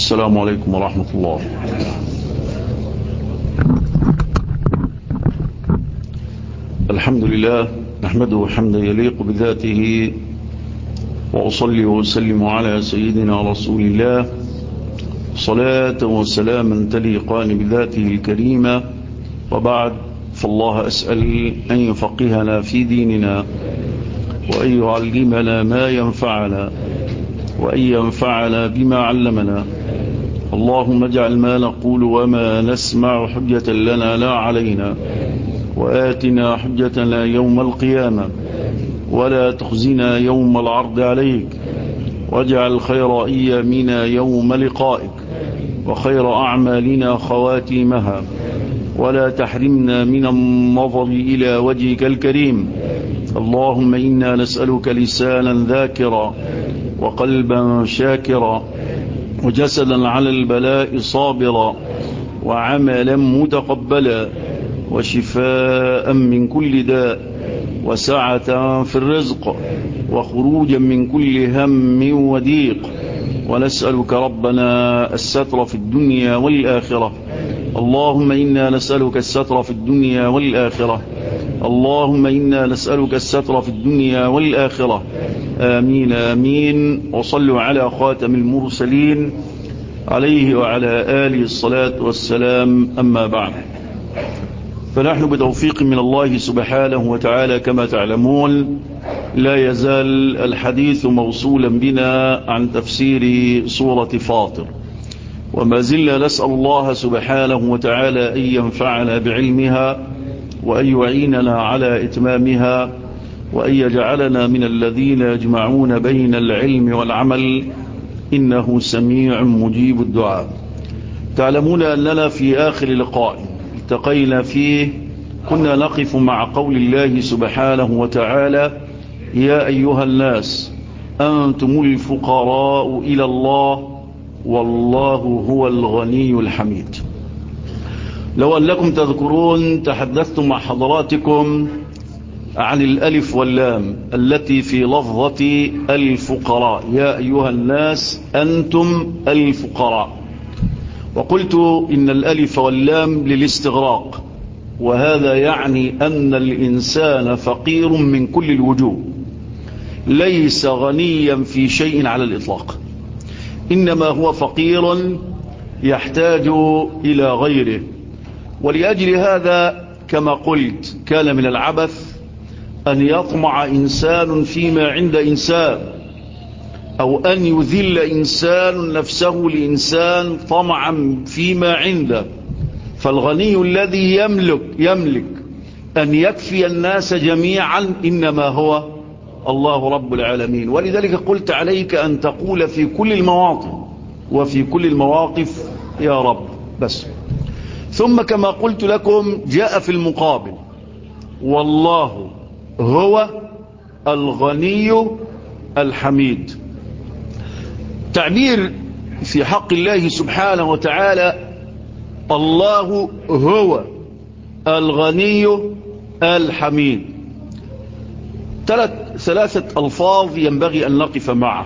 السلام عليكم ورحمة الله الحمد لله نحمده حمدا يليق بذاته وأصلي وأسلم على سيدنا رسول الله صلاة وسلاما تليقان بذاته الكريمة وبعد فالله أسأل أن يفقهنا في ديننا وأن يعلمنا ما ينفعنا وأن ينفعنا بما علمنا اللهم اجعل ما نقول وما نسمع حجة لنا لا علينا وآتنا حجتنا يوم القيامة ولا تخزنا يوم العرض عليك واجعل خير أيامنا يوم لقائك وخير أعمالنا خواتيمها ولا تحرمنا من النظر إلى وجهك الكريم اللهم إنا نسألك لسانا ذاكرا وقلبا شاكرا وجسدا على البلاء صابرا وعملا متقبلا وشفاء من كل داء وسعة في الرزق وخروجا من كل هم وضيق ونسألك ربنا الستر في الدنيا والآخرة اللهم إنا نسألك الستر في الدنيا والآخرة اللهم إنا نسألك الستر في الدنيا والآخرة آمين آمين وصلوا على خاتم المرسلين عليه وعلى آله الصلاة والسلام أما بعد فنحن بتوفيق من الله سبحانه وتعالى كما تعلمون لا يزال الحديث موصولا بنا عن تفسير سورة فاطر وما زلنا نسأل الله سبحانه وتعالى أن ينفعنا بعلمها وأن يعيننا على إتمامها وأن يجعلنا من الذين يجمعون بين العلم والعمل إنه سميع مجيب الدعاء تعلمون أننا في آخر لقاء التقينا فيه كنا نقف مع قول الله سبحانه وتعالى يا أيها الناس أنتم الفقراء إلى الله والله هو الغني الحميد لو أنكم تذكرون تحدثت مع حضراتكم عن الألف واللام التي في لفظة الفقراء يا أيها الناس أنتم الفقراء وقلت إن الألف واللام للاستغراق وهذا يعني أن الإنسان فقير من كل الوجوه ليس غنيا في شيء على الإطلاق إنما هو فقير يحتاج إلى غيره ولأجل هذا كما قلت كان من العبث أن يطمع إنسان فيما عند إنسان أو أن يذل إنسان نفسه لإنسان طمعا فيما عنده فالغني الذي يملك يملك أن يكفي الناس جميعا إنما هو الله رب العالمين ولذلك قلت عليك أن تقول في كل المواطن وفي كل المواقف يا رب بس ثم كما قلت لكم جاء في المقابل والله هو الغني الحميد تعبير في حق الله سبحانه وتعالى الله هو الغني الحميد ثلاث ثلاثة ألفاظ ينبغي أن نقف معه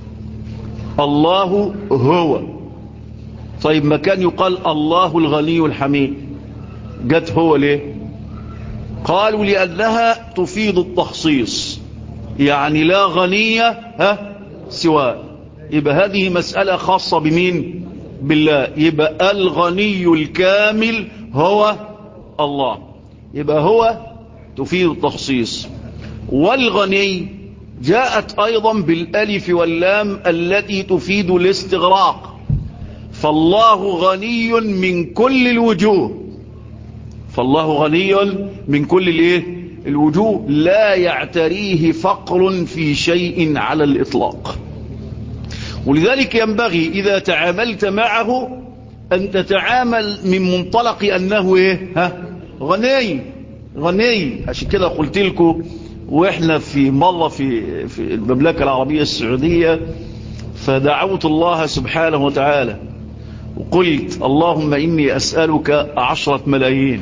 الله هو طيب ما كان يقال الله الغني الحميد جت هو ليه قالوا لأنها تفيد التخصيص يعني لا غنية ها سواء يبقى هذه مسألة خاصة بمين بالله يبقى الغني الكامل هو الله يبقى هو تفيد التخصيص والغني جاءت أيضا بالألف واللام التي تفيد الاستغراق فالله غني من كل الوجوه فالله غني من كل الايه الوجوه لا يعتريه فقر في شيء على الإطلاق ولذلك ينبغي إذا تعاملت معه أن تتعامل من منطلق أنه إيه ها غني غني عشان كده قلت لكم وإحنا في مرة في, في المملكة العربية السعودية فدعوت الله سبحانه وتعالى وقلت اللهم إني أسألك عشرة ملايين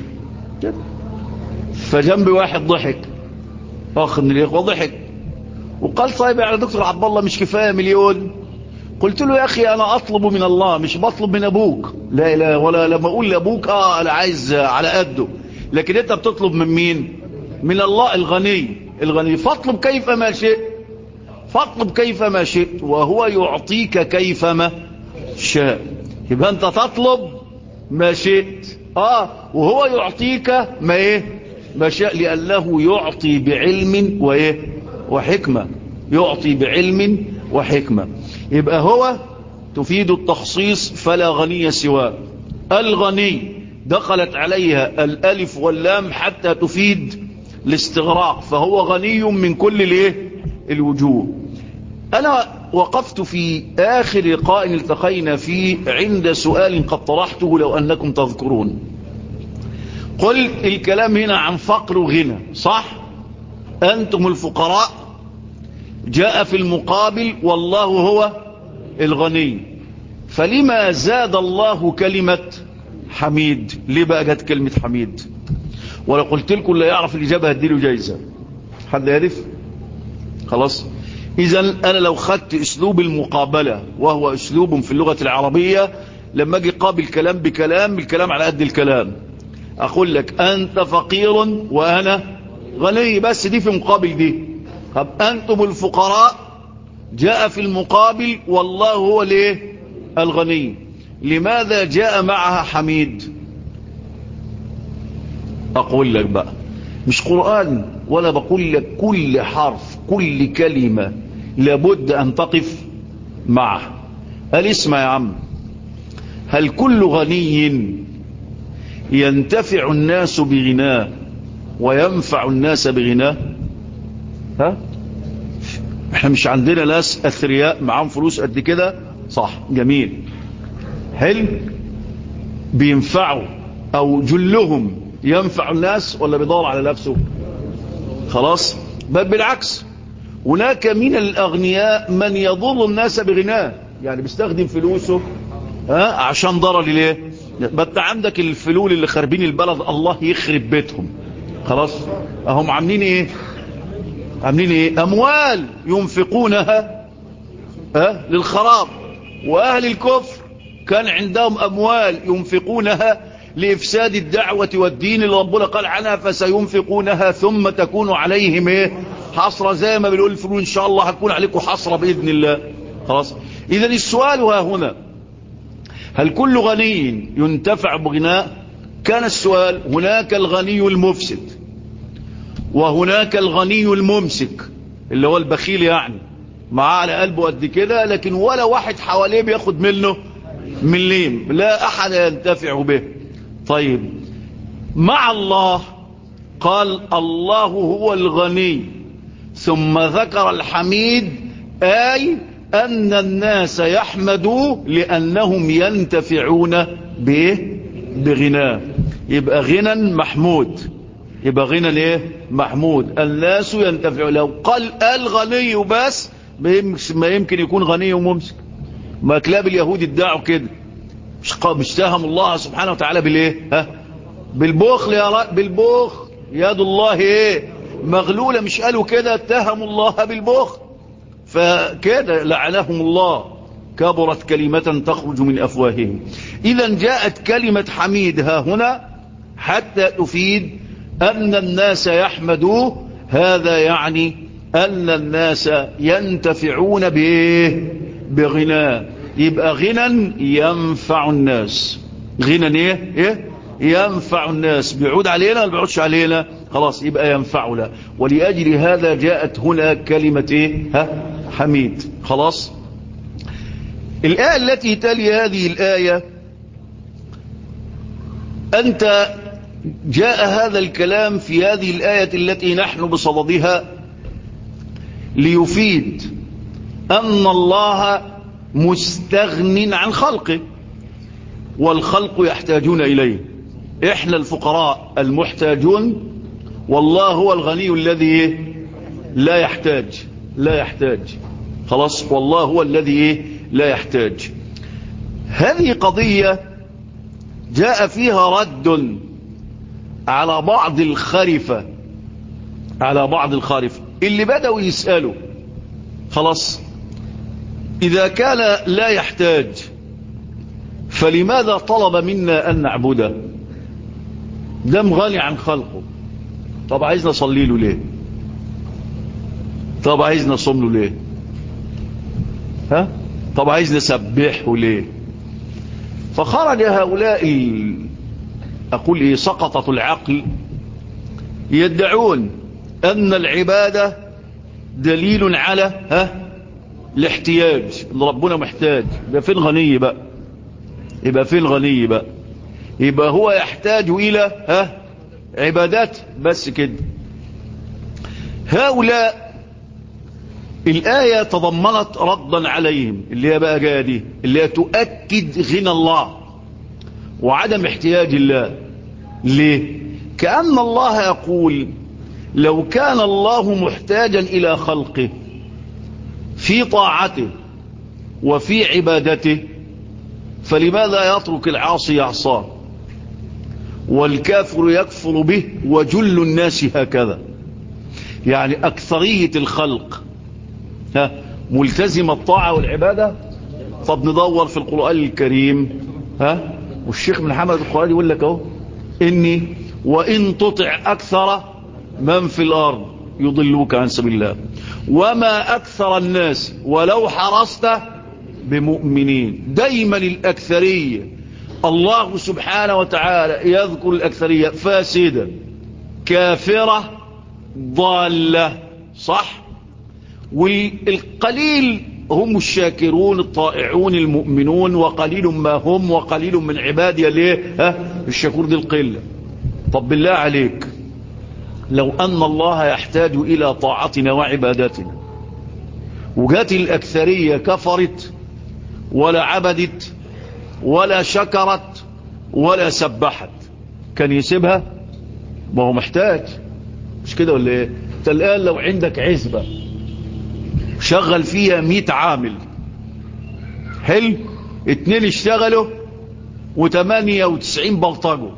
فجنبي واحد ضحك أخ من الإخوة ضحك وقال طيب يعني دكتور عبد الله مش كفاية مليون قلت له يا أخي أنا أطلب من الله مش بطلب من أبوك لا لا ولا لما أقول لأبوك آه أنا عايز على قده لكن أنت بتطلب من مين من الله الغني الغني فاطلب كيف ما شئت فاطلب كيف ما شئت وهو يعطيك كيف ما شاء يبقى أنت تطلب ما شئت آه وهو يعطيك ما إيه ما شاء لأنه يعطي بعلم وإيه وحكمة يعطي بعلم وحكمة يبقى هو تفيد التخصيص فلا غني سواه الغني دخلت عليها الألف واللام حتى تفيد الاستغراق فهو غني من كل الايه الوجوه أنا وقفت في آخر لقاء التقينا فيه عند سؤال قد طرحته لو أنكم تذكرون قلت الكلام هنا عن فقر وغنى صح أنتم الفقراء جاء في المقابل والله هو الغني فلما زاد الله كلمة حميد ليه بقى جت كلمة حميد ولو قلت لكم لا يعرف الإجابة هديله جايزة حد يعرف خلاص إذا أنا لو خدت أسلوب المقابلة وهو أسلوب في اللغة العربية لما أجي قابل كلام بكلام الكلام على قد الكلام أقول لك أنت فقير وأنا غني بس دي في مقابل دي طب أنتم الفقراء جاء في المقابل والله هو ليه الغني لماذا جاء معها حميد أقول لك بقى مش قرآن ولا بقول لك كل حرف كل كلمة لابد أن تقف معه قال اسمع يا عم هل كل غني ينتفع الناس بغناه وينفع الناس بغناه ها احنا مش عندنا ناس اثرياء معاهم فلوس قد كده صح جميل حلو بينفعوا او جلهم ينفع الناس ولا بيدور على نفسه خلاص بل بالعكس هناك من الاغنياء من يضر الناس بغناه يعني بيستخدم فلوسه ها عشان ضرر ليه انت عندك الفلول اللي خاربين البلد الله يخرب بيتهم خلاص اهم عاملين ايه عاملين ايه اموال ينفقونها ها للخراب واهل الكفر كان عندهم اموال ينفقونها لافساد الدعوة والدين اللي ربنا قال عنها فسينفقونها ثم تكون عليهم ايه حسرة زي ما بنقول الفلول ان شاء الله هتكون عليكم حسرة باذن الله خلاص اذا السؤال ها هنا هل كل غني ينتفع بغناء كان السؤال هناك الغني المفسد وهناك الغني الممسك اللي هو البخيل يعني معاه على قلبه قد كده لكن ولا واحد حواليه بياخد منه مليم لا احد ينتفع به طيب مع الله قال الله هو الغني ثم ذكر الحميد اي ان الناس يحمدوا لانهم ينتفعون به بغناه يبقى غنى محمود يبقى غنى ايه محمود الناس ينتفعوا لو قال الغني بس ما يمكن يكون غني وممسك ما كلاب اليهود ادعوا كده مش مش تهم الله سبحانه وتعالى بالايه ها بالبخل يا رأ... بالبخل يد الله ايه مغلولة مش قالوا كده اتهموا الله بالبخل فكده لعنهم الله كبرت كلمة تخرج من أفواههم إذا جاءت كلمة حميد ها هنا حتى تفيد أن الناس يحمدوه هذا يعني أن الناس ينتفعون به بغناء يبقى غنى ينفع الناس غنى ايه ايه ينفع الناس بيعود علينا ولا بيعودش علينا خلاص يبقى ينفعنا ولأجل هذا جاءت هنا كلمة ايه ها حميد خلاص الآية التي تلي هذه الآية أنت جاء هذا الكلام في هذه الآية التي نحن بصددها ليفيد أن الله مستغن عن خلقه والخلق يحتاجون إليه إحنا الفقراء المحتاجون والله هو الغني الذي لا يحتاج لا يحتاج خلاص والله هو الذي لا يحتاج هذه قضية جاء فيها رد على بعض الخرفة على بعض الخرفة اللي بدأوا يسألوا خلاص إذا كان لا يحتاج فلماذا طلب منا أن نعبده دم غني عن خلقه طب عايزنا نصلي له ليه طب عايزنا نصوم له ليه ها طب عايزنا نسبحه ليه فخرج هؤلاء ال... أقول إيه سقطة العقل يدعون أن العبادة دليل على ها الاحتياج ان ربنا محتاج يبقى فين غني بقى يبقى فين غني بقى يبقى هو يحتاج الى ها عبادات بس كده هؤلاء الآية تضمنت ردا عليهم اللي هي بقى جايه دي اللي هي تؤكد غنى الله وعدم احتياج الله ليه كأن الله يقول لو كان الله محتاجا إلى خلقه في طاعته وفي عبادته فلماذا يترك العاصي يعصاه والكافر يكفر به وجل الناس هكذا يعني أكثرية الخلق ها ملتزم الطاعة والعبادة طب ندور في القرآن الكريم ها والشيخ من حمد القرآن يقول لك اهو إني وإن تطع أكثر من في الأرض يضلوك عن سبيل الله وما أكثر الناس ولو حرصت بمؤمنين دايما الأكثرية الله سبحانه وتعالى يذكر الأكثرية فاسدة كافرة ضالة صح والقليل هم الشاكرون الطائعون المؤمنون وقليل ما هم وقليل من عبادي ليه ها الشكور دي القلة طب بالله عليك لو أن الله يحتاج إلى طاعتنا وعبادتنا وجات الأكثرية كفرت ولا عبدت ولا شكرت ولا سبحت كان يسيبها ما هو محتاج مش كده ولا ايه انت الآن لو عندك عزبة شغل فيها مئة عامل حلو اتنين اشتغلوا وتمانية وتسعين بلطجوا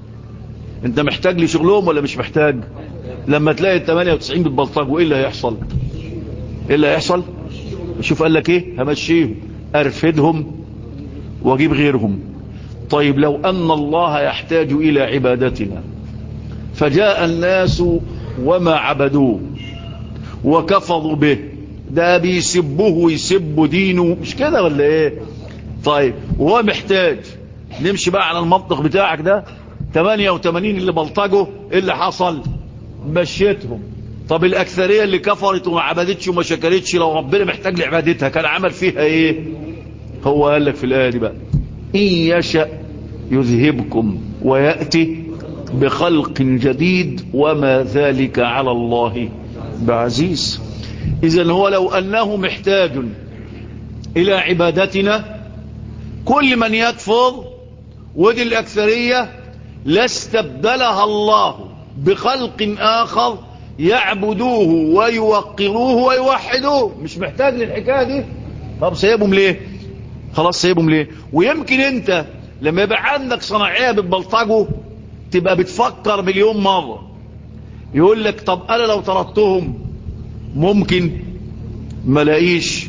انت محتاج لشغلهم ولا مش محتاج لما تلاقي التمانية وتسعين بتبلطجوا ايه اللي هيحصل ايه اللي هيحصل شوف قال لك ايه همشيهم ارفدهم واجيب غيرهم طيب لو ان الله يحتاج الى عبادتنا فجاء الناس وما عبدوه وكفروا به ده بيسبوه ويسبوا دينه مش كده ولا ايه طيب وهو محتاج نمشي بقى على المنطق بتاعك ده 88 اللي بلطجوا ايه اللي حصل مشيتهم طب الاكثريه اللي كفرت وما عبدتش وما شكرتش لو ربنا محتاج لعبادتها كان عمل فيها ايه هو قال لك في الايه دي بقى ان يشأ يذهبكم وياتي بخلق جديد وما ذلك على الله بعزيز اذا هو لو انه محتاج الى عبادتنا كل من يكفر ودي الاكثريه لاستبدلها الله بخلق آخر يعبدوه ويوقروه ويوحدوه مش محتاج للحكاية دي طب سيبهم ليه خلاص سيبهم ليه ويمكن انت لما يبقى عندك صناعية بتبلطجه تبقى بتفكر مليون مرة يقول لك طب انا لو طردتهم ممكن ما لاقيش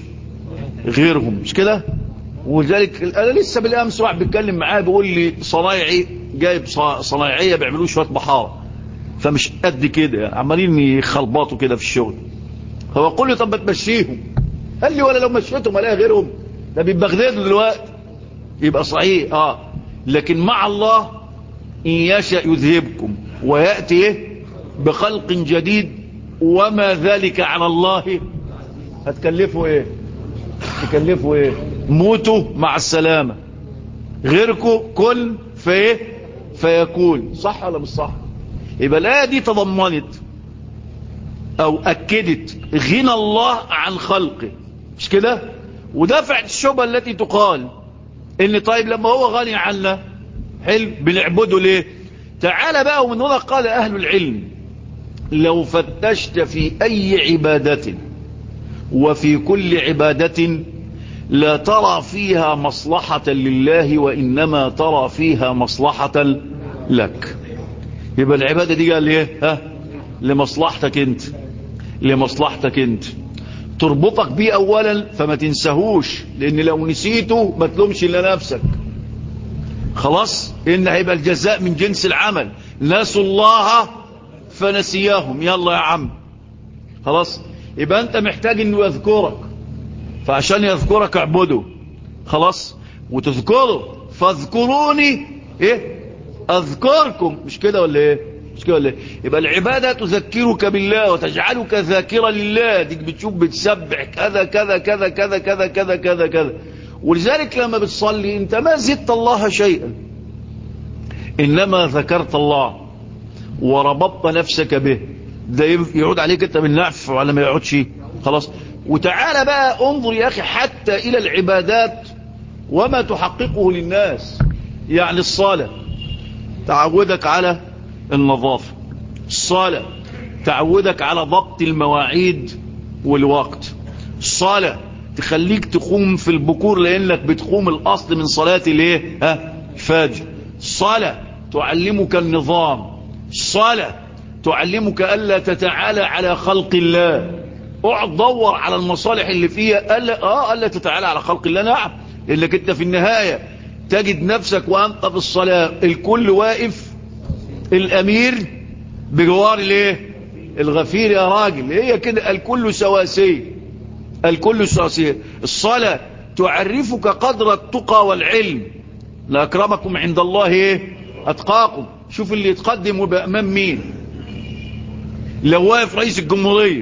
غيرهم مش كده ولذلك انا لسه بالامس واحد بيتكلم معاه بيقول لي صنايعي جايب صنايعيه بيعملوا شويه بحاره فمش قد كده يعني عمالين يخلبطوا كده في الشغل فبقول له طب ما تمشيهم قال لي ولا لو مشيتهم الاقي غيرهم ده بيبغدادوا دلوقتي يبقى صحيح اه لكن مع الله ان يشاء يذهبكم وياتي ايه بخلق جديد وما ذلك على الله هتكلفوا ايه تكلفوا ايه موتوا مع السلامه غيركم كل فايه فيكون صح ولا مش صح يبقى الآية دي تضمنت أو أكدت غنى الله عن خلقه مش كده ودفعت الشبهة التي تقال إن طيب لما هو غني عنا حلو بنعبده ليه تعال بقى ومن هنا قال أهل العلم لو فتشت في أي عبادة وفي كل عبادة لا ترى فيها مصلحة لله وإنما ترى فيها مصلحة لك يبقى العبادة دي قال ايه ها لمصلحتك انت لمصلحتك انت تربطك بيه اولا فما تنساهوش لان لو نسيته ما تلومش الا نفسك خلاص ان هيبقى الجزاء من جنس العمل نسوا الله فنسياهم يلا يا عم خلاص يبقى انت محتاج انه يذكرك فعشان يذكرك اعبده خلاص وتذكره فاذكروني ايه اذكركم مش كده ولا ايه مش كده ولا ايه يبقى العبادة تذكرك بالله وتجعلك ذاكرا لله ديك بتشوف بتسبح كذا كذا كذا كذا كذا كذا كذا كذا ولذلك لما بتصلي انت ما زدت الله شيئا انما ذكرت الله وربطت نفسك به ده يعود عليك انت بالنعف ولا ما يعودش خلاص وتعالى بقى انظر يا اخي حتى الى العبادات وما تحققه للناس يعني الصلاة تعودك على النظافة الصلاة تعودك على ضبط المواعيد والوقت الصلاة تخليك تقوم في البكور لانك بتقوم الاصل من صلاة الايه ها فجر الصلاة تعلمك النظام الصلاة تعلمك ألا تتعالى على خلق الله اقعد دور على المصالح اللي فيها ألا, آه ألا تتعالى على خلق الله نعم لأنك أنت في النهاية تجد نفسك وأنت في الصلاة الكل واقف الأمير بجوار الايه الغفير يا راجل هي كده الكل سواسي الكل سواسي الصلاة تعرفك قدر التقى والعلم لأكرمكم عند الله ايه أتقاكم شوف اللي يتقدم ويبقى أمام مين لو واقف رئيس الجمهورية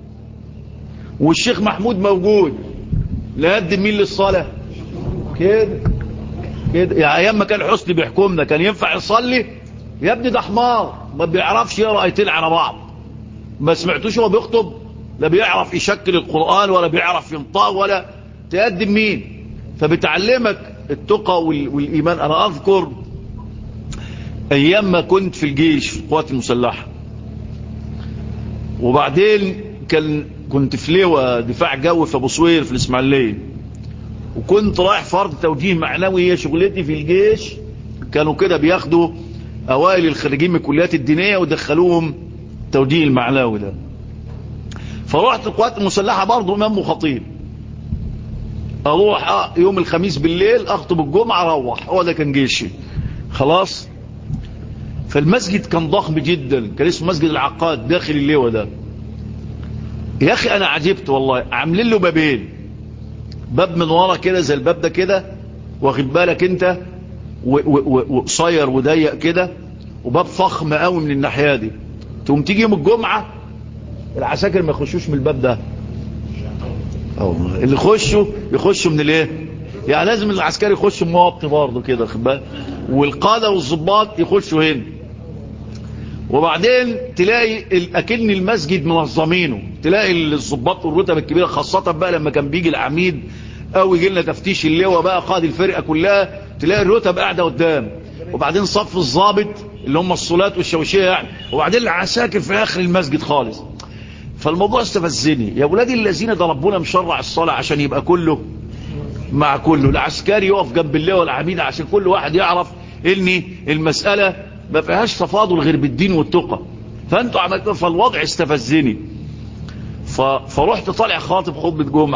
والشيخ محمود موجود لا يقدم مين للصلاة كده كده يعني ايام ما كان حسني بيحكمنا كان ينفع يصلي يا ابني ده حمار ما بيعرفش يقرا ايتين على بعض ما سمعتوش هو بيخطب لا بيعرف يشكل القرآن ولا بيعرف ينطق ولا تقدم مين فبتعلمك التقى والإيمان أنا أذكر أيام ما كنت في الجيش في القوات المسلحة وبعدين كان كنت في لواء دفاع جوي في ابو صوير في الاسماعيليه وكنت رايح فرض توجيه معنوي هي شغلتي في الجيش كانوا كده بياخدوا اوائل الخريجين من الكليات الدينيه ودخلوهم توجيه المعنوي ده فرحت القوات المسلحه برضه امام وخطيب اروح يوم الخميس بالليل اخطب الجمعه اروح هو ده كان جيشي خلاص فالمسجد كان ضخم جدا كان اسمه مسجد العقاد داخل اللواء ده يا اخي انا عجبت والله عاملين له بابين باب من ورا كده زي الباب ده كده واخد بالك انت وقصير وضيق كده وباب فخم قوي من الناحيه دي تقوم تيجي يوم الجمعه العساكر ما يخشوش من الباب ده أوه. اللي يخشوا يخشوا من الايه يعني لازم العسكري يخش موطي برضه كده خد بالك والقاده والظباط يخشوا هنا وبعدين تلاقي اكن المسجد منظمينه تلاقي الظباط والرتب الكبيره خاصه بقى لما كان بيجي العميد او يجي لنا تفتيش اللواء بقى قائد الفرقه كلها تلاقي الرتب قاعده قدام وبعدين صف الضابط اللي هم الصلاه والشوشيه يعني وبعدين العساكر في اخر المسجد خالص فالموضوع استفزني يا ولادي الذين ده ربنا مشرع الصلاه عشان يبقى كله مع كله العسكري يقف جنب اللواء والعميد عشان كل واحد يعرف ان المساله ما فيهاش تفاضل غير بالدين والتقى فانتوا عملتوا فالوضع استفزني ف... فرحت طالع خاطب خطبه جمعه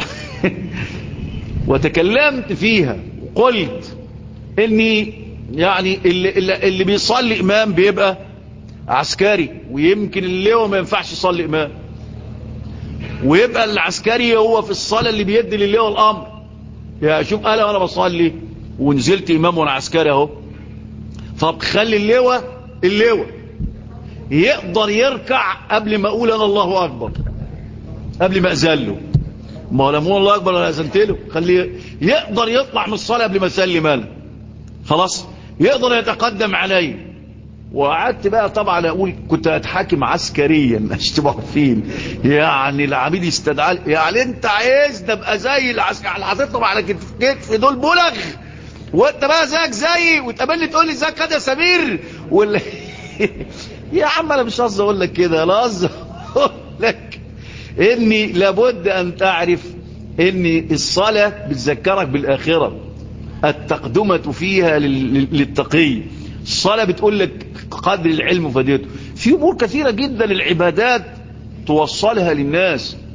وتكلمت فيها وقلت اني يعني اللي, اللي, اللي بيصلي امام بيبقى عسكري ويمكن اللواء ما ينفعش يصلي امام ويبقى العسكري هو في الصلاه اللي بيدي للواء الامر يا شوف انا وانا بصلي ونزلت امام وانا عسكري اهو طب خلي اللواء اللواء يقدر يركع قبل ما اقول انا الله اكبر قبل ما اذن له ما هو لما الله اكبر انا اذنت له خليه يقدر يطلع من الصلاه قبل ما اسلم انا خلاص يقدر يتقدم علي وقعدت بقى طبعا اقول كنت اتحاكم عسكريا عشان تبقوا عارفين يعني العميد يستدعى يعني انت عايز ابقى زي العسكري اللي حاططهم على كتف دول بلغ وانت بقى زيك زيي وتقابلني تقول لي ازيك كده يا سمير ولا يا عم انا مش قصدي اقول لك كده انا قصدي اقول لك اني لابد ان تعرف ان الصلاه بتذكرك بالاخره التقدمه فيها للتقي الصلاه بتقول لك قدر العلم وفديته في امور كثيره جدا العبادات توصلها للناس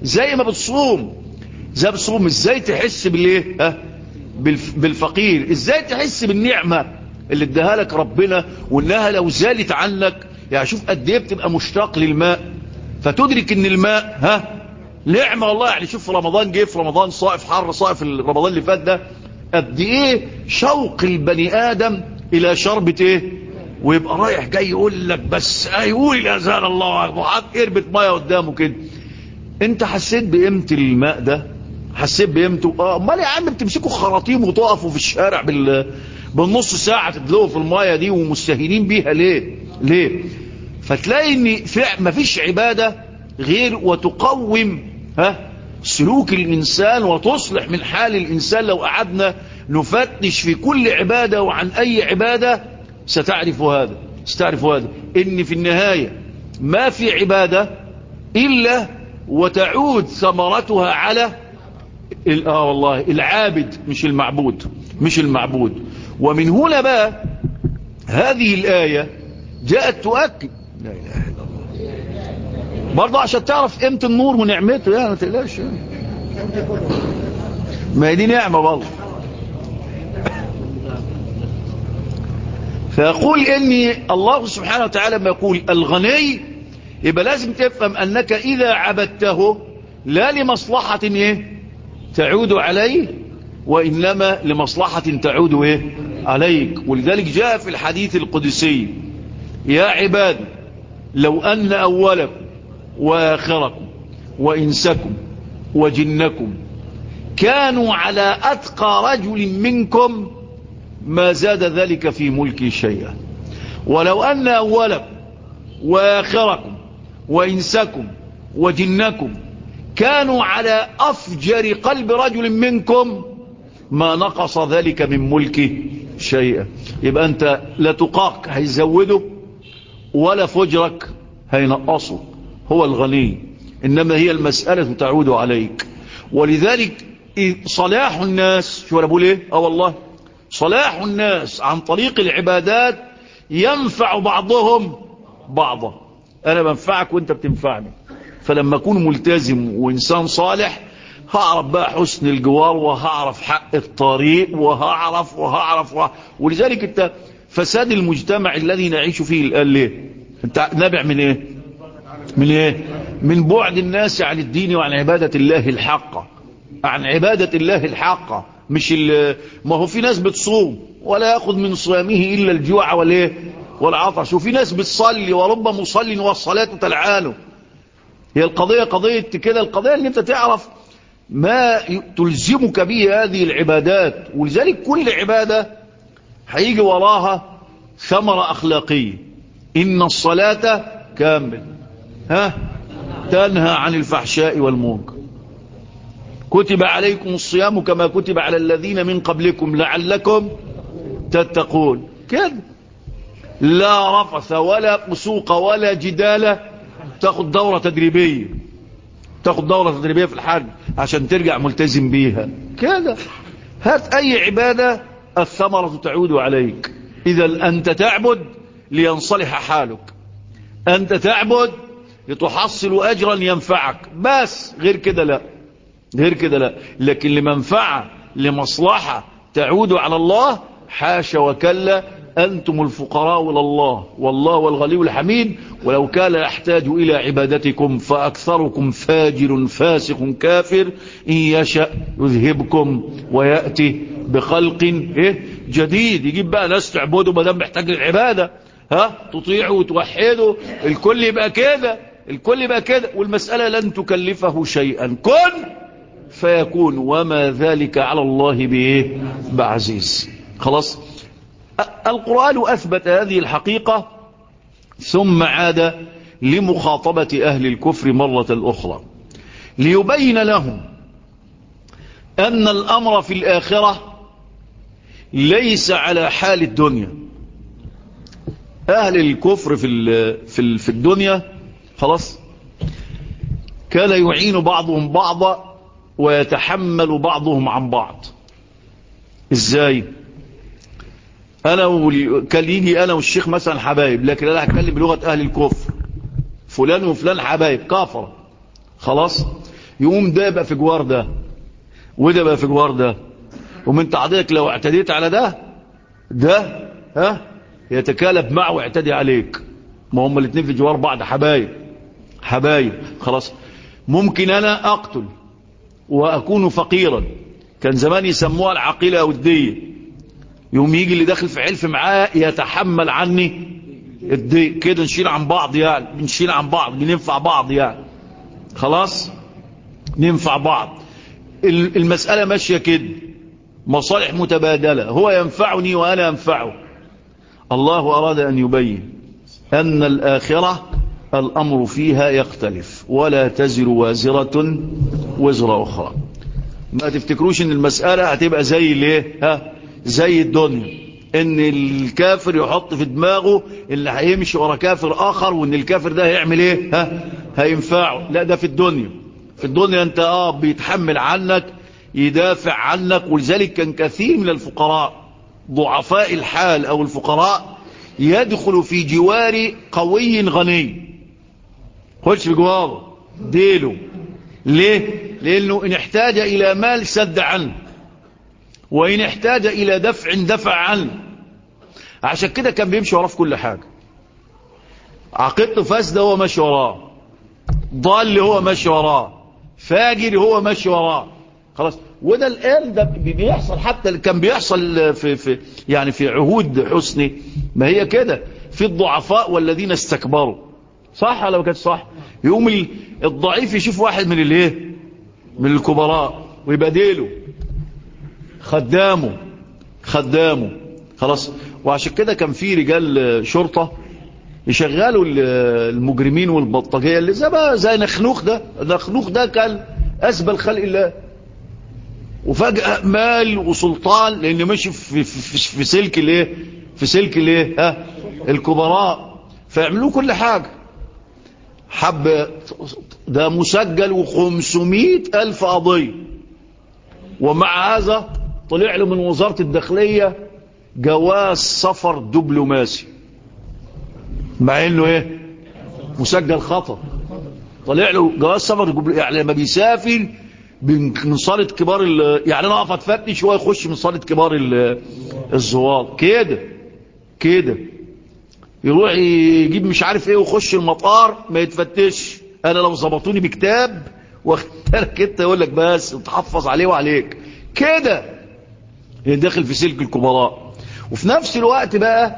زي ما بتصوم زي ما بتصوم ازاي تحس بالايه ها بالف بالفقير ازاي تحس بالنعمة اللي اداها لك ربنا وانها لو زالت عنك يعني شوف قد ايه بتبقى مشتاق للماء فتدرك ان الماء ها نعمة والله يعني شوف رمضان جه في رمضان صائف حر صائف رمضان اللي فات ده قد ايه شوق البني ادم الى شربة ايه ويبقى رايح جاي يقول لك بس ايقول الاذان الله اكبر حط قربة ميه قدامه كده انت حسيت بقيمه الماء ده حسيت بقيمته اه امال يا عم بتمسكوا خراطيم وتقفوا في الشارع بال بالنص ساعه تدلقوا في الميه دي ومستهينين بيها ليه ليه فتلاقي ان مفيش عباده غير وتقوم ها سلوك الإنسان وتصلح من حال الإنسان لو قعدنا نفتش في كل عبادة وعن أي عبادة ستعرف هذا ستعرف هذا إن في النهاية ما في عبادة إلا وتعود ثمرتها على آه والله العابد مش المعبود مش المعبود ومن هنا بقى هذه الآية جاءت تؤكد لا إله إلا الله برضه عشان تعرف قيمة النور ونعمته يعني ما تقلقش ما هي دي نعمة برضه فيقول إني الله سبحانه وتعالى ما يقول الغني يبقى لازم تفهم أنك إذا عبدته لا لمصلحة إيه تعود عليه وإنما لمصلحة تعود إيه عليك ولذلك جاء في الحديث القدسي يا عباد لو أن أولكم وآخركم وإنسكم وجنكم كانوا على أتقى رجل منكم ما زاد ذلك في ملكي شيئا ولو أن أولكم وآخركم وإنسكم وجنكم كانوا على أفجر قلب رجل منكم ما نقص ذلك من ملكي شيئا يبقى أنت لا تقاك هيزوده ولا فجرك هينقصه هو الغني إنما هي المسألة تعود عليك ولذلك صلاح الناس شو أنا بقول إيه أه والله صلاح الناس عن طريق العبادات ينفع بعضهم بعضا أنا بنفعك وأنت بتنفعني فلما أكون ملتزم وإنسان صالح هعرف بقى حسن الجوار وهعرف حق الطريق وهعرف وهعرف وه... ولذلك انت فساد المجتمع الذي نعيش فيه الآن ليه انت نابع من ايه من ايه من بعد الناس عن الدين وعن عبادة الله الحقة عن عبادة الله الحقة مش ما هو في ناس بتصوم ولا ياخذ من صيامه إلا الجوع والايه والعطش وفي ناس بتصلي ورب مصل والصلاة تلعانه هي القضية قضية كده القضية اللي انت تعرف ما تلزمك به هذه العبادات ولذلك كل عبادة هيجي وراها ثمرة أخلاقية إن الصلاة كامل ها تنهى عن الفحشاء والمنكر كتب عليكم الصيام كما كتب على الذين من قبلكم لعلكم تتقون كده لا رفث ولا فسوق ولا جدال تاخد دورة تدريبية تاخد دورة تدريبية في الحج عشان ترجع ملتزم بيها كده هات اي عبادة الثمرة تعود عليك اذا انت تعبد لينصلح حالك انت تعبد لتحصل اجرا ينفعك بس غير كده لا غير كده لا لكن لمنفعة لمصلحة تعود على الله حاشا وكلا أنتم الفقراء إلى الله والله والغني الحميد ولو كان يحتاج إلى عبادتكم فأكثركم فاجر فاسق كافر إن يشأ يذهبكم ويأتي بخلق إيه جديد يجيب بقى ناس تعبدوا ما دام محتاج العبادة ها تطيعوا وتوحدوا الكل يبقى كده الكل يبقى كده والمسألة لن تكلفه شيئا كن فيكون وما ذلك على الله بإيه بعزيز خلاص القرآن أثبت هذه الحقيقة ثم عاد لمخاطبة أهل الكفر مرة أخرى ليبين لهم أن الأمر في الآخرة ليس على حال الدنيا أهل الكفر في في في الدنيا خلاص كان يعين بعضهم بعضا ويتحمل بعضهم عن بعض ازاي انا وال... كان يجي انا والشيخ مثلا حبايب لكن انا هتكلم بلغه اهل الكفر فلان وفلان حبايب كافر خلاص يقوم ده يبقى في جوار ده وده يبقى في جوار ده ومن تعضيك لو اعتديت على ده ده ها يتكالب معه واعتدي عليك ما هم الاثنين في جوار بعض حبايب حبايب خلاص ممكن انا اقتل واكون فقيرا كان زمان يسموها العقيلة او الدية يوم يجي اللي داخل في حلف معاه يتحمل عني الدية كده نشيل عن بعض يعني بنشيل عن بعض بننفع بعض يعني خلاص ننفع بعض المسألة ماشية كده مصالح متبادلة هو ينفعني وأنا أنفعه الله أراد أن يبين أن الآخرة الأمر فيها يختلف ولا تزر وازرة وزر أخرى ما تفتكروش ان المسألة هتبقى زي ليه ها زي الدنيا ان الكافر يحط في دماغه اللي هيمشي ورا كافر اخر وان الكافر ده هيعمل ايه ها هينفعه لا ده في الدنيا في الدنيا انت اه بيتحمل عنك يدافع عنك ولذلك كان كثير من الفقراء ضعفاء الحال او الفقراء يدخل في جوار قوي غني خلش بجواره ديله ليه لانه ان احتاج الى مال سد عنه وان احتاج الى دفع دفع عنه عشان كده كان بيمشي وراه في كل حاجة عقيدته فاسده هو ماشي وراه ضال هو ماشي وراه فاجر هو ماشي وراه خلاص وده الآن ده بيحصل حتى كان بيحصل في, في يعني في عهود حسني ما هي كده في الضعفاء والذين استكبروا صح ولا ما كانت صح يقوم الضعيف يشوف واحد من الايه من الكبراء ويبادله خدامه خدامه خلاص وعشان كده كان في رجال شرطة يشغلوا المجرمين والبلطجية اللي زي بقى زي نخنوخ ده نخنوخ ده كان أسبل خلق الله وفجأة مال وسلطان لأن ماشي في, في, في سلك الايه في سلك الايه ها الكبراء فيعملوا كل حاجة حب ده مسجل وخمسمائة ألف قضية ومع هذا طلع له من وزارة الداخلية جواز سفر دبلوماسي مع انه ايه مسجل خطر طلع له جواز سفر دبلوماسي يعني لما بيسافر من صالة كبار يعني انا اقف اتفتش هو يخش من صالة كبار الزوار كده كده يروح يجيب مش عارف ايه ويخش المطار ما يتفتش انا لو ظبطوني بكتاب واختارك انت يقول لك بس تحفظ عليه وعليك كده داخل في سلك الكبراء وفي نفس الوقت بقى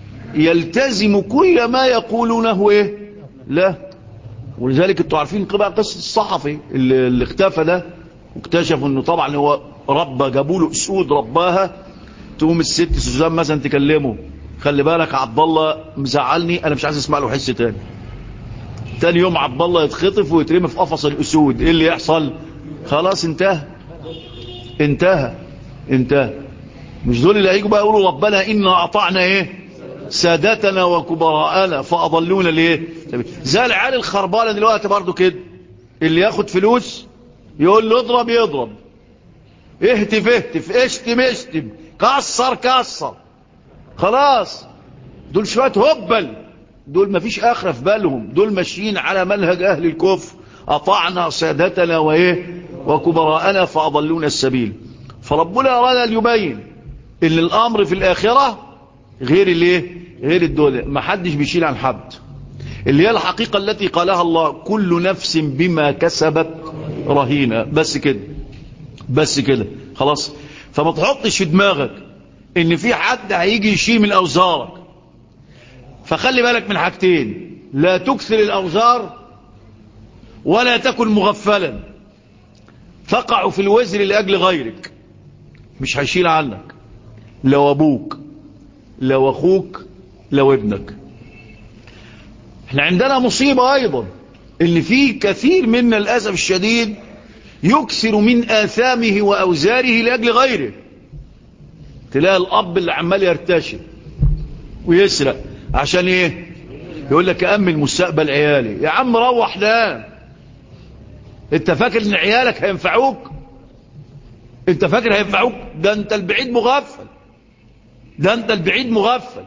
يلتزم كل ما يقولونه ايه لا ولذلك انتوا عارفين بقى قصة الصحفي اللي, اللي اختفى ده واكتشفوا انه طبعا هو ربى جابوا له اسود رباها تقوم الست سوزان مثلا تكلمه خلي بالك عبد الله مزعلني انا مش عايز اسمع له حس تاني تاني يوم عبد الله يتخطف ويترمي في قفص الاسود ايه اللي يحصل خلاص انتهى انتهى انتهى مش دول اللي هيجوا بقى يقولوا ربنا إنا أطعنا إيه سادتنا وكبراءنا فأضلونا ليه زي العيال الخربانة دلوقتي برضو كده اللي ياخد فلوس يقول له اضرب يضرب اهتف اهتف اشتم اشتم كسر كسر خلاص دول شوية هبل دول مفيش آخرة في بالهم دول ماشيين على منهج أهل الكفر أطعنا سادتنا وإيه وكبراءنا فأضلونا السبيل فربنا أراد أن يبين ان الامر في الاخرة غير الايه غير الدولة ما حدش بيشيل عن حد اللي هي الحقيقة التي قالها الله كل نفس بما كسبت رهينة بس كده بس كده خلاص فما تحطش في دماغك ان في حد هيجي يشيل من اوزارك فخلي بالك من حاجتين لا تكثر الاوزار ولا تكن مغفلا تقع في الوزر لاجل غيرك مش هيشيل عنك لو ابوك لو اخوك لو ابنك احنا عندنا مصيبة ايضا ان في كثير منا للأسف الشديد يكثر من آثامه وأوزاره لأجل غيره تلاقي الأب اللي عمال يرتشي ويسرق عشان ايه يقول لك أمن مستقبل عيالي يا عم روح نام انت فاكر ان عيالك هينفعوك انت فاكر هينفعوك ده انت البعيد مغفل ده انت البعيد مغفل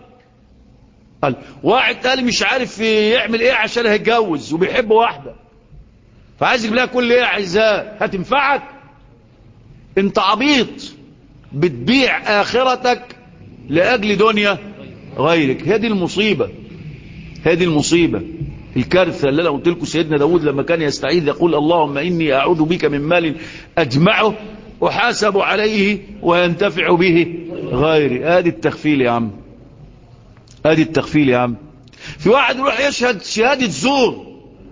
قال واحد قال مش عارف يعمل ايه عشان هيتجوز وبيحب واحدة فعايز يجيب لها كل ايه عايزاه هتنفعك انت عبيط بتبيع اخرتك لاجل دنيا غيرك هذه المصيبة هذه المصيبة الكارثة اللي انا قلت لكم سيدنا داود لما كان يستعيذ يقول اللهم اني اعوذ بك من مال اجمعه احاسب عليه وينتفع به غيري ادي التخفيل يا عم ادي التخفيل يا عم في واحد يروح يشهد شهادة زور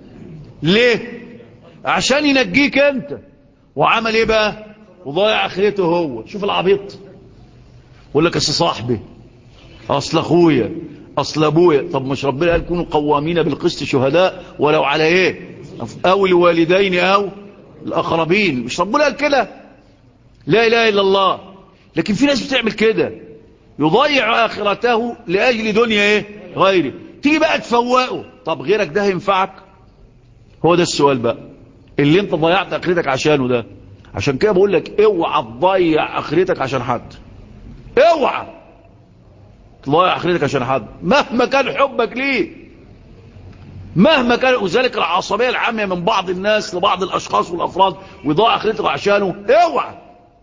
ليه عشان ينجيك انت وعمل ايه بقى وضايع اخرته هو شوف العبيط يقول لك اصل صاحبي اصل اخويا اصل ابويا طب مش ربنا قال كونوا قوامين بالقسط شهداء ولو على ايه او الوالدين او الاقربين مش ربنا قال كده لا اله الا الله لكن في ناس بتعمل كده يضيع اخرته لاجل دنيا ايه غيره تيجي بقى تفوقه طب غيرك ده هينفعك هو ده السؤال بقى اللي انت ضيعت اخرتك عشانه ده عشان كده بقول لك اوعى تضيع اخرتك عشان حد اوعى تضيع اخرتك عشان حد مهما كان حبك ليه مهما كان وذلك العصبية العامة من بعض الناس لبعض الاشخاص والافراد ويضيع اخرتك عشانه اوعى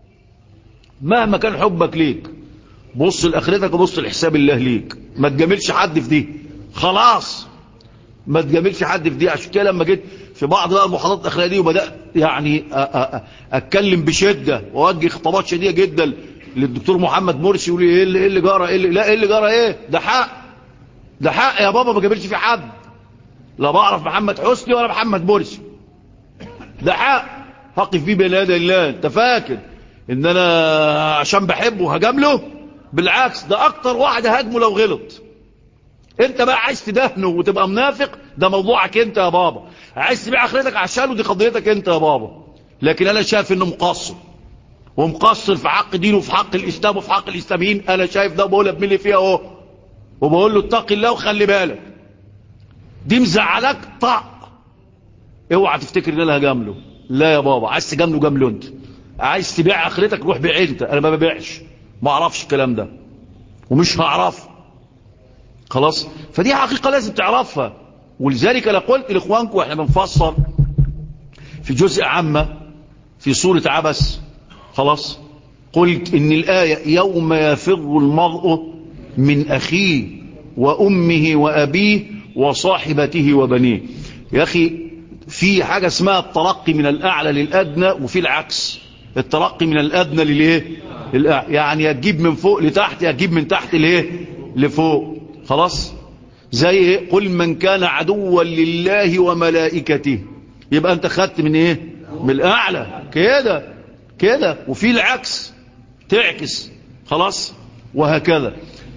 مهما كان حبك ليك بص لاخرتك وبص لحساب الله ليك ما تجاملش حد في دي خلاص ما تجاملش حد في دي عشان كده لما جيت في بعض بقى المحاضرات الاخرانيه دي وبدات يعني اتكلم بشده واوجه خطابات شديده جدا للدكتور محمد مرسي يقول لي ايه اللي, إيه اللي جرى ايه اللي لا ايه اللي جرى ايه ده حق ده حق يا بابا ما جابلش في حد لا بعرف محمد حسني ولا محمد مرسي ده حق هقف بيه بين يدي الله انت فاكر ان انا عشان بحبه هجامله بالعكس ده اكتر واحد هاجمه لو غلط انت بقى عايز تدهنه وتبقى منافق ده موضوعك انت يا بابا عايز تبيع اخرتك عشانه دي قضيتك انت يا بابا لكن انا شايف انه مقصر ومقصر في حق دينه وفي حق الاسلام وفي حق الاسلاميين انا شايف ده بقول ابملي فيها اهو وبقول له اتقي الله وخلي بالك دي مزعلك طق اوعى تفتكر ان انا هجامله لا يا بابا عايز تجامله جامله انت عايز تبيع اخرتك روح بيع انت انا ما ببيعش ما اعرفش الكلام ده ومش هعرفه خلاص فدي حقيقة لازم تعرفها ولذلك انا قلت لاخوانكم واحنا بنفسر في جزء عامة في سورة عبس خلاص قلت ان الآية يوم يفر المرء من أخيه وأمه وأبيه وصاحبته وبنيه يا أخي في حاجة اسمها الترقي من الأعلى للأدنى وفي العكس الترقي من الأدنى للإيه للأعلى يعني هتجيب من فوق لتحت هتجيب من تحت لإيه لفوق خلاص زي ايه قل من كان عدوا لله وملائكته يبقى انت خدت من ايه من الاعلى كده كده وفي العكس تعكس خلاص وهكذا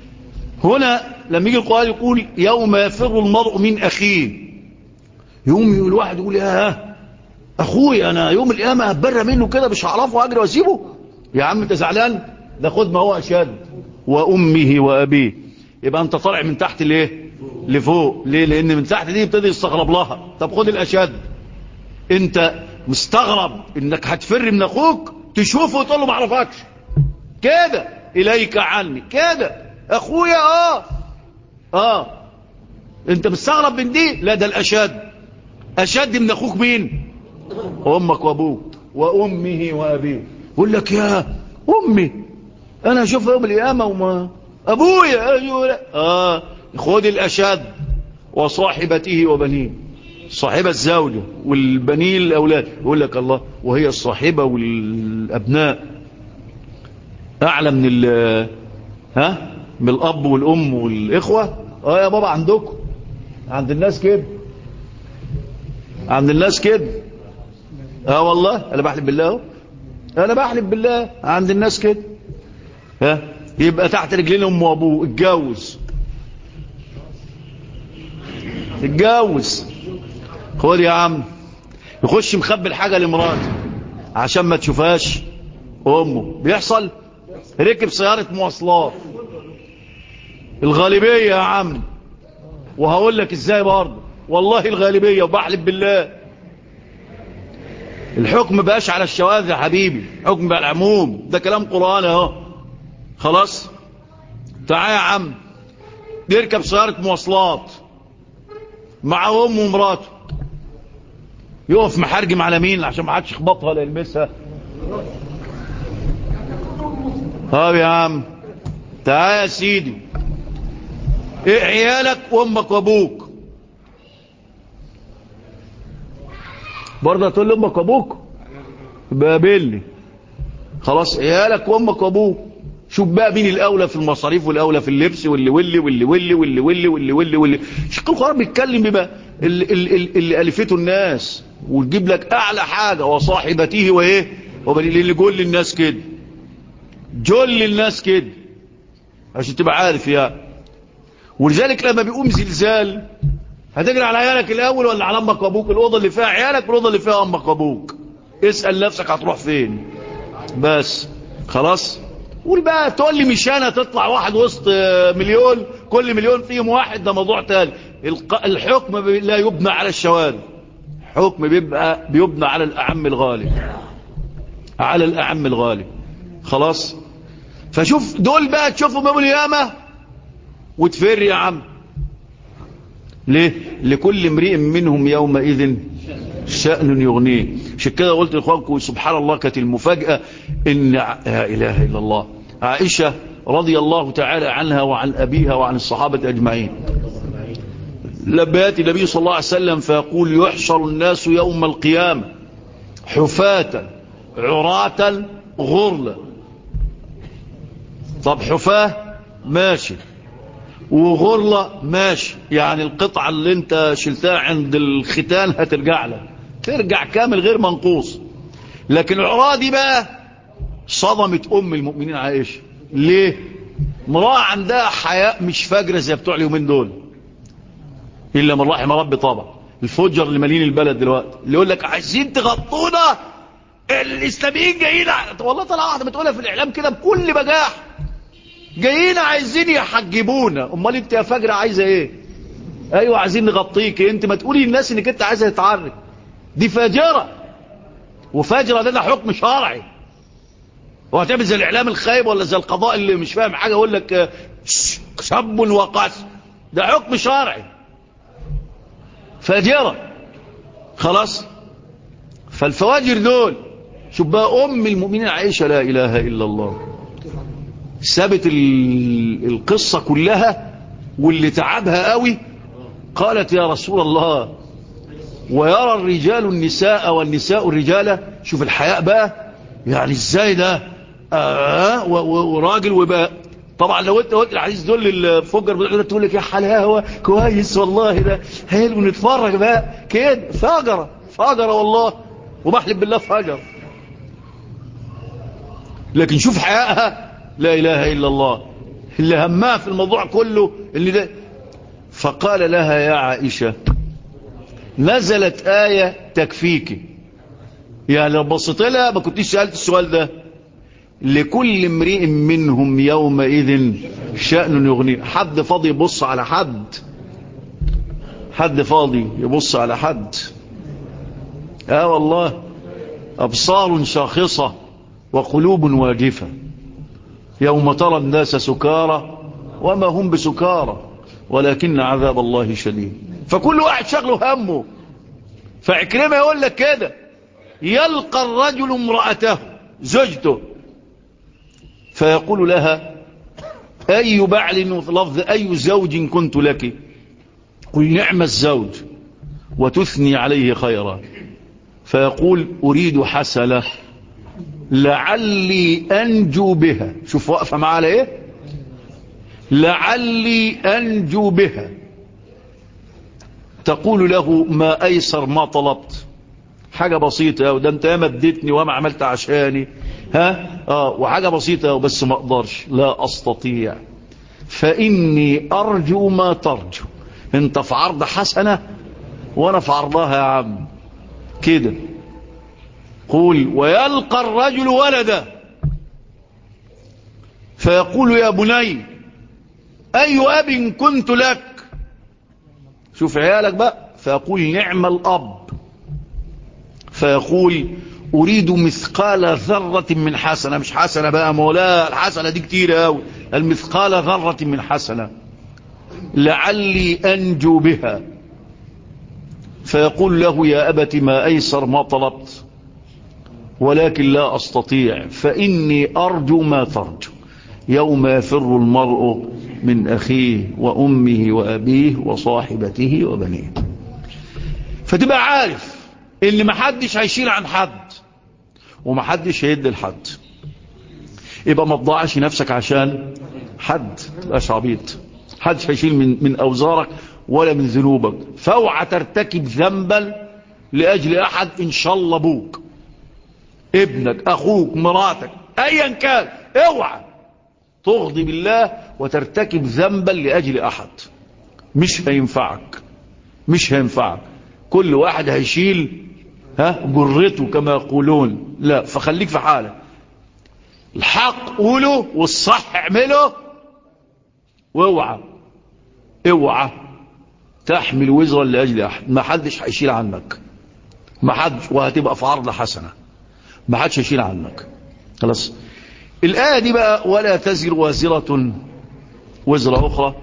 هنا لما يجي القرآن يقول يوم يفر المرء من أخيه يوم يقول واحد يقول يا أخوي أنا يوم القيامة هتبرى منه كده مش هعرفه وأجري وأسيبه يا عم أنت زعلان ده خد ما هو أشد وأمه وأبيه يبقى أنت طالع من تحت ليه لفوق ليه لأن من تحت دي يبتدي يستغرب لها طب خد الأشد أنت مستغرب إنك هتفر من أخوك تشوفه وتقول له ما اعرفكش كده إليك عني كده أخويا آه آه أنت مستغرب من دي لا ده الأشد أشد من أخوك مين أمك وأبوك وأمه وأبيه يقول لك يا أمي أنا أشوف يوم القيامة وما أبويا أيوه لا آه خد الأشد وصاحبته وبنيه صاحبة الزوجة والبنين الأولاد يقول لك الله وهي الصاحبة والأبناء أعلى من ال ها من الأب والأم والإخوة اه يا بابا عندكم عند الناس كده عند الناس كده اه والله أنا بحلف بالله اهو أنا بحلف بالله عند الناس كده ها يبقى تحت رجلين أم وأبوه اتجوز اتجوز خد يا عم يخش مخبي الحاجة لمراته عشان ما تشوفهاش امه بيحصل ركب سيارة مواصلات الغالبية يا عم وهقول لك ازاي برضه والله الغالبية وبحلف بالله الحكم بقاش على الشواذ يا حبيبي حكم بقى العموم ده كلام قرآن اهو خلاص تعال يا عم يركب سيارة مواصلات مع امه ومراته يقف محرجم على مين عشان ما حدش يخبطها ولا يلمسها طب يا عم تعال يا سيدي ايه عيالك وامك وابوك برضه تقول لامك وابوك بقابلني خلاص عيالك وامك وابوك شوف بقى مين الاولى في المصاريف والاولى في اللبس واللي واللي واللي واللي واللي واللي واللي واللي واللي شيخ القرآن بيتكلم بما اللي, اللي, اللي الفته الناس وتجيب لك اعلى حاجه وصاحبته وايه اللي جول للناس كده جول للناس كده عشان تبقى عارف يا ولذلك لما بيقوم زلزال هتجري على عيالك الاول ولا على امك وابوك الاوضه اللي فيها عيالك والاوضه اللي فيها امك وابوك اسال نفسك هتروح فين بس خلاص قول بقى تقول لي مش انا تطلع واحد وسط مليون كل مليون فيهم واحد ده موضوع تاني الحكم لا يبنى على الشواذ حكم بيبقى بيبنى على الاعم الغالي على الاعم الغالي خلاص فشوف دول بقى تشوفهم يوم القيامه وتفر يا عم ليه لكل امرئ منهم يومئذ شأن يغنيه عشان كده قلت لاخوانكم سبحان الله كانت المفاجأة ان لا اله الا الله عائشة رضي الله تعالى عنها وعن ابيها وعن الصحابة اجمعين لما ياتي النبي صلى الله عليه وسلم فيقول يحشر الناس يوم القيامة حفاة عراة غرلا طب حفاة ماشي وغرلة ماشي يعني القطعة اللي انت شلتها عند الختان هترجع لك ترجع كامل غير منقوص لكن العراة دي بقى صدمت ام المؤمنين عائشة ليه امرأة عندها حياء مش فاجرة زي بتوع اليومين دول الا من رحم ربي طبعا الفجر اللي مالين البلد دلوقتي اللي يقول لك عايزين تغطونا الاسلاميين جايين والله طلع واحده بتقولها في الاعلام كده بكل بجاح جايين عايزين يحجبونا امال انت يا فجرة عايزه ايه ايوه عايزين نغطيك انت ما تقولي للناس انك انت عايزه تتعرك دي فاجره وفاجره ده, ده حكم شرعي وهتعمل زي الاعلام الخايب ولا زي القضاء اللي مش فاهم حاجه يقول لك سب وقس ده حكم شرعي فاجره خلاص فالفواجر دول شوف بقى ام المؤمنين عائشه لا اله الا الله سابت القصة كلها واللي تعبها قوي قالت يا رسول الله ويرى الرجال النساء والنساء الرجال شوف الحياء بقى يعني ازاي ده آه وراجل وبقى طبعا لو انت قلت الحديث دول الفجر بتقول تقول لك يا حلاوه كويس والله ده حلو نتفرج بقى كده فجره فجره والله وبحلف بالله فجر لكن شوف حياءها لا إله إلا الله اللي همها في الموضوع كله اللي ده فقال لها يا عائشة نزلت آية تكفيك يعني لو بصيت لها ما كنتش سألت السؤال ده لكل امرئ منهم يومئذ شأن يغنيه حد فاضي يبص على حد حد فاضي يبص على حد اه والله أبصار شاخصة وقلوب واجفة يوم ترى الناس سكارى وما هم بسكارى ولكن عذاب الله شديد فكل واحد شغله همه فعكرمة يقول لك كده يلقى الرجل امرأته زوجته فيقول لها أي بعل لفظ أي زوج كنت لك قل نعم الزوج وتثني عليه خيرا فيقول أريد حسنة لعلي أنجو بها شوف واقفة معاه على إيه لعلي أنجو بها تقول له ما أيسر ما طلبت حاجة بسيطة وده انت ما اديتني وما عملت عشاني ها اه وحاجة بسيطة بس ما اقدرش لا استطيع فاني ارجو ما ترجو انت في عرض حسنة وانا في عرضها يا عم كده قول ويلقى الرجل ولدا فيقول يا بني اي اب كنت لك شوف عيالك بقى فيقول نعم الاب فيقول أريد مثقال ذرة من حسنة مش حسنة بقى مولا الحسنة دي كتير أوي المثقال ذرة من حسنة لعلي أنجو بها فيقول له يا أبت ما أيسر ما طلبت ولكن لا أستطيع فإني أرجو ما ترجو يوم يفر المرء من أخيه وأمه وأبيه وصاحبته وبنيه فتبقى عارف اللي محدش هيشيل عن حد ومحدش هيدي لحد يبقى ما تضاعش نفسك عشان حد تبقاش عبيط حدش هيشيل من, من أوزارك ولا من ذنوبك فاوعى ترتكب ذنبا لأجل أحد إن شاء الله أبوك ابنك أخوك مراتك أيا كان اوعى تغضب الله وترتكب ذنبا لأجل أحد مش هينفعك مش هينفعك كل واحد هيشيل ها جرته كما يقولون لا فخليك في حالك الحق قوله والصح اعمله واوعى اوعى تحمل وزرا لأجل أحد ما حدش هيشيل عنك ما حدش وهتبقى في عرض حسنة ما حدش هيشيل عنك خلاص الآية دي بقى ولا تزر وازرة وزر أخرى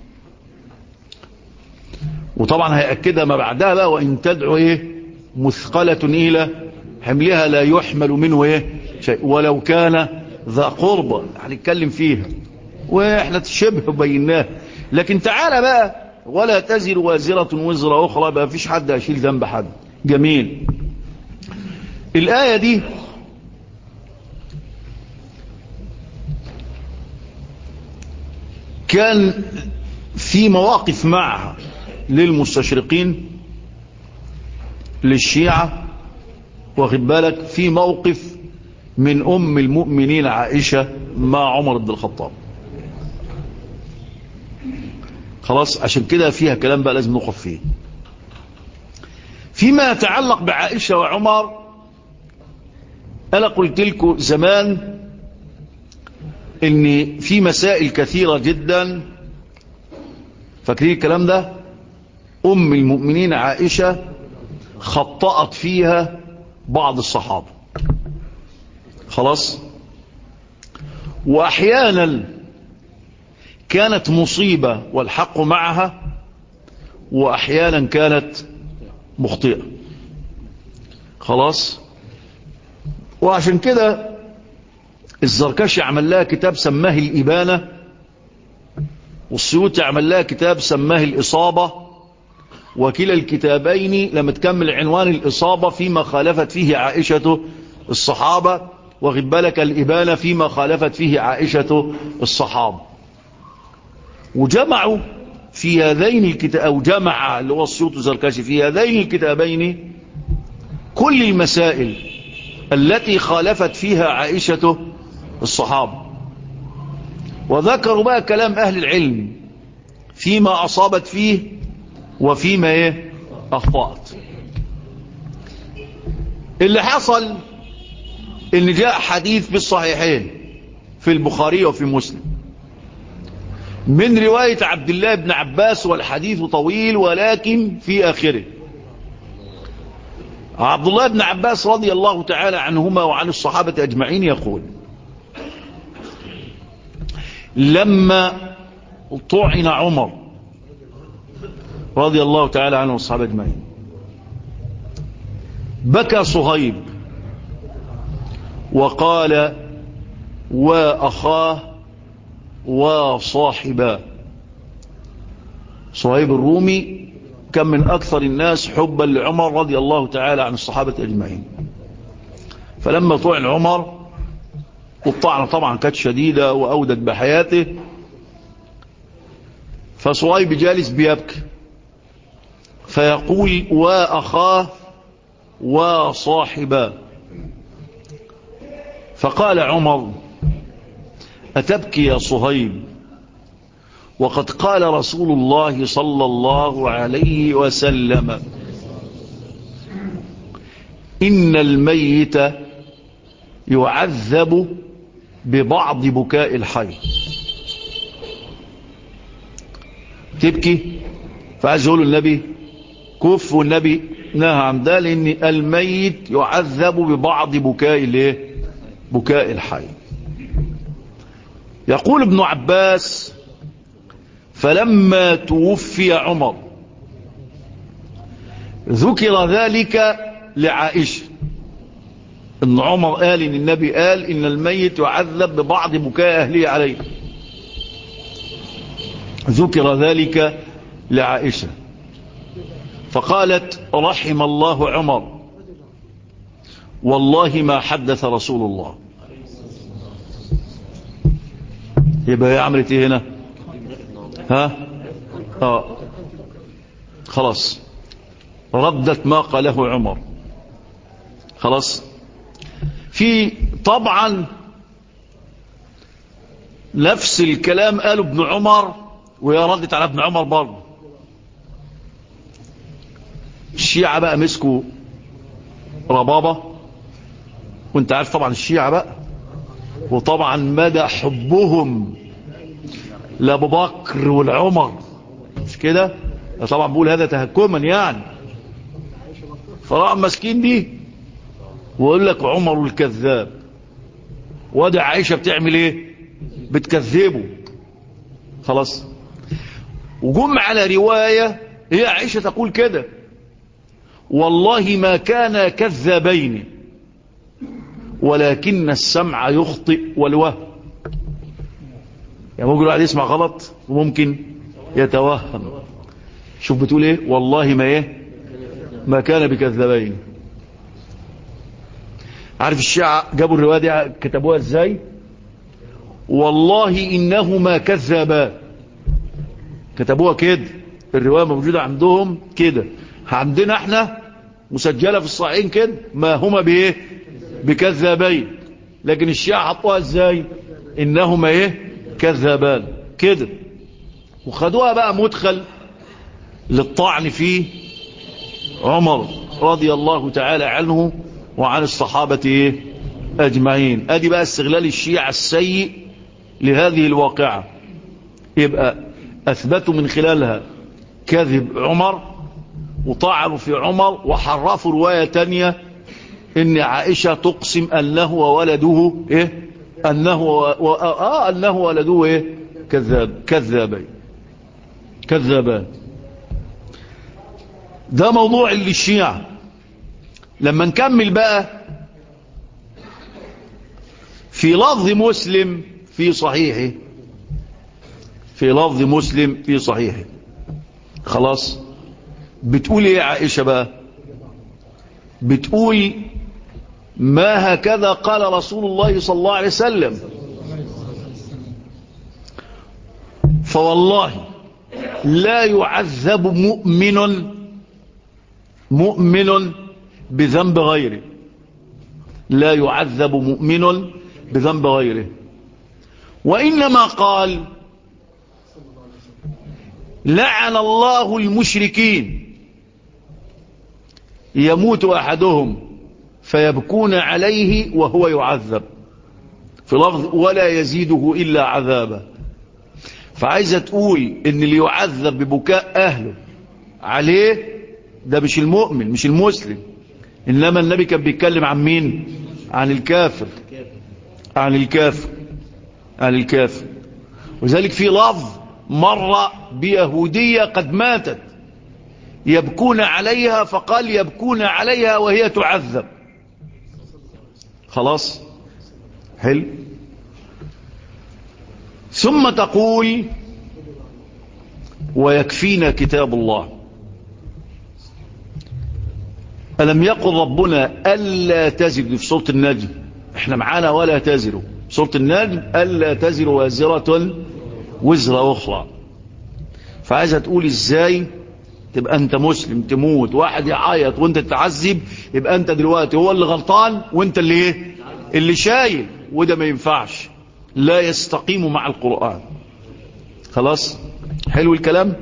وطبعا هيأكدها ما بعدها بقى وإن تدعو إيه مثقلة إلى حملها لا يحمل منه إيه شيء ولو كان ذا قربة هنتكلم فيها وإحنا تشبه بيناه لكن تعالى بقى ولا تزر وازرة وزر أخرى بقى فيش حد هيشيل ذنب حد جميل الآية دي كان في مواقف معها للمستشرقين للشيعة واخد بالك في موقف من أم المؤمنين عائشة مع عمر بن الخطاب خلاص عشان كده فيها كلام بقى لازم نقف فيه فيما يتعلق بعائشة وعمر أنا قلت لكم زمان ان في مسائل كثيرة جدا فاكرين الكلام ده ام المؤمنين عائشة خطأت فيها بعض الصحابة خلاص واحيانا كانت مصيبة والحق معها واحيانا كانت مخطئة خلاص وعشان كده الزركشي عمل لها كتاب سماه الإبانة والسيوطي عمل لها كتاب سماه الإصابة وكلا الكتابين لما تكمل عنوان الإصابة فيما خالفت فيه عائشة الصحابة واخد بالك الإبانة فيما خالفت فيه عائشة الصحابة وجمعوا في هذين الكتاب أو جمع اللي هو السيوطي الزركشي في هذين الكتابين كل المسائل التي خالفت فيها عائشة الصحابة وذكروا بقى كلام أهل العلم فيما أصابت فيه وفيما إيه أخطأت اللي حصل ان جاء حديث في الصحيحين في البخاري وفي مسلم من رواية عبد الله بن عباس والحديث طويل ولكن في آخره عبد الله بن عباس رضي الله تعالى عنهما وعن الصحابة أجمعين يقول لما طعن عمر رضي الله تعالى عنه والصحابة أجمعين بكى صهيب وقال وأخاه وصاحباه صهيب الرومي كان من أكثر الناس حبا لعمر رضي الله تعالى عن الصحابة أجمعين فلما طعن عمر والطعنة طبعا كانت شديدة وأودت بحياته فصهيب جالس بيبكي فيقول وأخاه وصاحباه فقال عمر أتبكي يا صهيب وقد قال رسول الله صلى الله عليه وسلم إن الميت يعذب ببعض بكاء الحي تبكي فعايز يقول النبي كف والنبي نهى عن ده لأن الميت يعذب ببعض بكاء الايه بكاء الحي يقول ابن عباس فلما توفي عمر ذكر ذلك لعائشة ان عمر قال ان النبي قال ان الميت يعذب ببعض بكاء اهله عليه ذكر ذلك لعائشة فقالت رحم الله عمر والله ما حدث رسول الله يبقى هي عملت ايه هنا ها اه خلاص ردت ما قاله عمر خلاص في طبعا نفس الكلام قاله ابن عمر وهي ردت على ابن عمر برضه الشيعة بقى مسكوا ربابة وانت عارف طبعا الشيعة بقى وطبعا مدى حبهم لابو بكر والعمر مش كده طبعا بقول هذا تهكما يعني فراح مسكين دي ويقول لك عمر الكذاب وادي عائشة بتعمل ايه بتكذبه خلاص وجم على رواية هي عائشة تقول كده والله ما كان كذابين ولكن السمع يخطئ والوهم يعني ممكن الواحد يسمع غلط وممكن يتوهم شوف بتقول ايه والله ما ايه ما كان بكذابين عارف الشيعة جابوا الرواية دي كتبوها ازاي والله انهما كذابا كتبوها كده الرواية موجودة عندهم كده عندنا احنا مسجلة في الصحيحين كده ما هما بايه بكذابين لكن الشيعة حطوها ازاي انهما ايه كذابان كده وخدوها بقى مدخل للطعن فيه عمر رضي الله تعالى عنه وعن الصحابة ايه اجمعين ادي بقى استغلال الشيعة السيء لهذه الواقعة يبقى اثبتوا من خلالها كذب عمر وطعنوا في عمر وحرفوا رواية تانية ان عائشة تقسم انه وولده ايه انه و... آه انه ولده ايه كذاب كذابين كذابان ده موضوع اللي الشيعة لما نكمل بقى في لفظ مسلم في صحيحه في لفظ مسلم في صحيحه خلاص بتقول ايه عائشة بقى بتقول ما هكذا قال رسول الله صلى الله عليه وسلم فوالله لا يعذب مؤمن مؤمن بذنب غيره لا يعذب مؤمن بذنب غيره وإنما قال لعن الله المشركين يموت أحدهم فيبكون عليه وهو يعذب في لفظ ولا يزيده إلا عذابا فعايزة تقول ان اللي يعذب ببكاء أهله عليه ده مش المؤمن مش المسلم إنما النبي كان بيتكلم عن مين عن الكافر عن الكافر عن الكافر وذلك في لفظ مر بيهودية قد ماتت يبكون عليها فقال يبكون عليها وهي تعذب خلاص حلو ثم تقول ويكفينا كتاب الله ألم يقل ربنا ألا تزر في سورة النجم احنا معانا ولا تزروا سورة النجم ألا تزر وازرة وزر أخرى فعايزة تقول ازاي تبقى انت مسلم تموت واحد يعيط وانت تتعذب يبقى انت دلوقتي هو اللي غلطان وانت اللي ايه اللي شايل وده ما ينفعش لا يستقيم مع القرآن خلاص حلو الكلام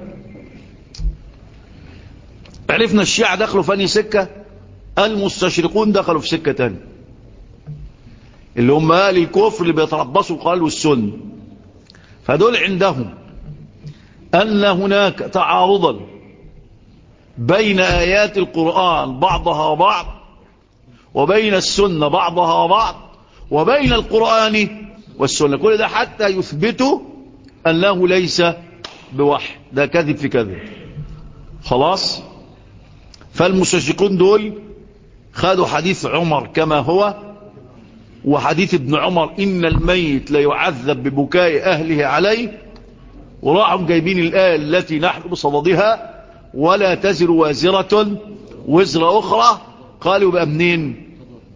عرفنا الشيعة دخلوا في انهي سكة المستشرقون دخلوا في سكة تانية اللي هم اهل الكفر اللي بيتربصوا القرآن والسنة فدول عندهم أن هناك تعارضا بين آيات القرآن بعضها بعض وبين السنة بعضها بعض وبين القرآن والسنة كل ده حتى يثبتوا أنه ليس بوحي ده كذب في كذب خلاص فالمستشرقون دول خدوا حديث عمر كما هو وحديث ابن عمر إن الميت لا يعذب ببكاء أهله عليه وراحوا جايبين الآية التي نحن بصددها ولا تزر وازرة وزر أخرى قالوا بقى منين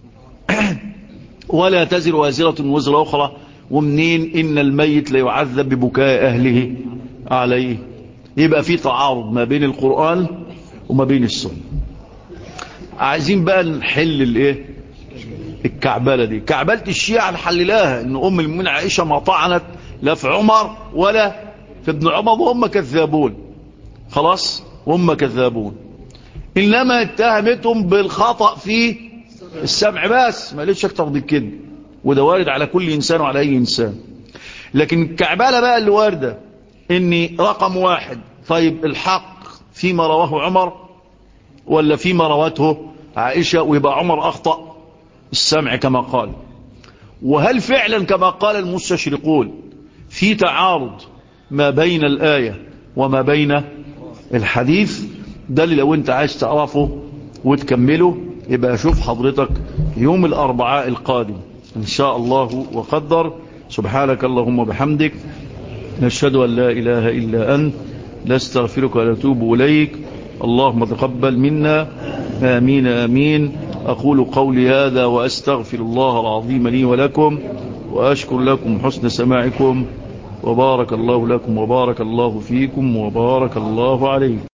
ولا تزر وازرة وزر أخرى ومنين إن الميت لا يعذب ببكاء أهله عليه يبقى في تعارض ما بين القرآن وما بين السنة عايزين بقى نحل الايه الكعبلة دي كعبلة الشيعة نحللاها ان ام المؤمنين عائشة ما طعنت لا في عمر ولا في ابن عمر وهم كذابون خلاص وهم كذابون انما اتهمتهم بالخطأ في السمع بس ما ليش اكتر من كده وده وارد على كل انسان وعلى اي انسان لكن الكعبلة بقى اللي واردة ان رقم واحد طيب الحق فيما رواه عمر ولا فيما روته عائشة ويبقى عمر أخطأ السمع كما قال وهل فعلا كما قال المستشرقون في تعارض ما بين الآية وما بين الحديث ده اللي لو انت عايز تعرفه وتكمله يبقى شوف حضرتك يوم الأربعاء القادم إن شاء الله وقدر سبحانك اللهم وبحمدك نشهد أن لا إله إلا أنت نستغفرك ونتوب إليك اللهم تقبل منا آمين آمين أقول قولي هذا وأستغفر الله العظيم لي ولكم وأشكر لكم حسن سماعكم وبارك الله لكم وبارك الله فيكم وبارك الله عليكم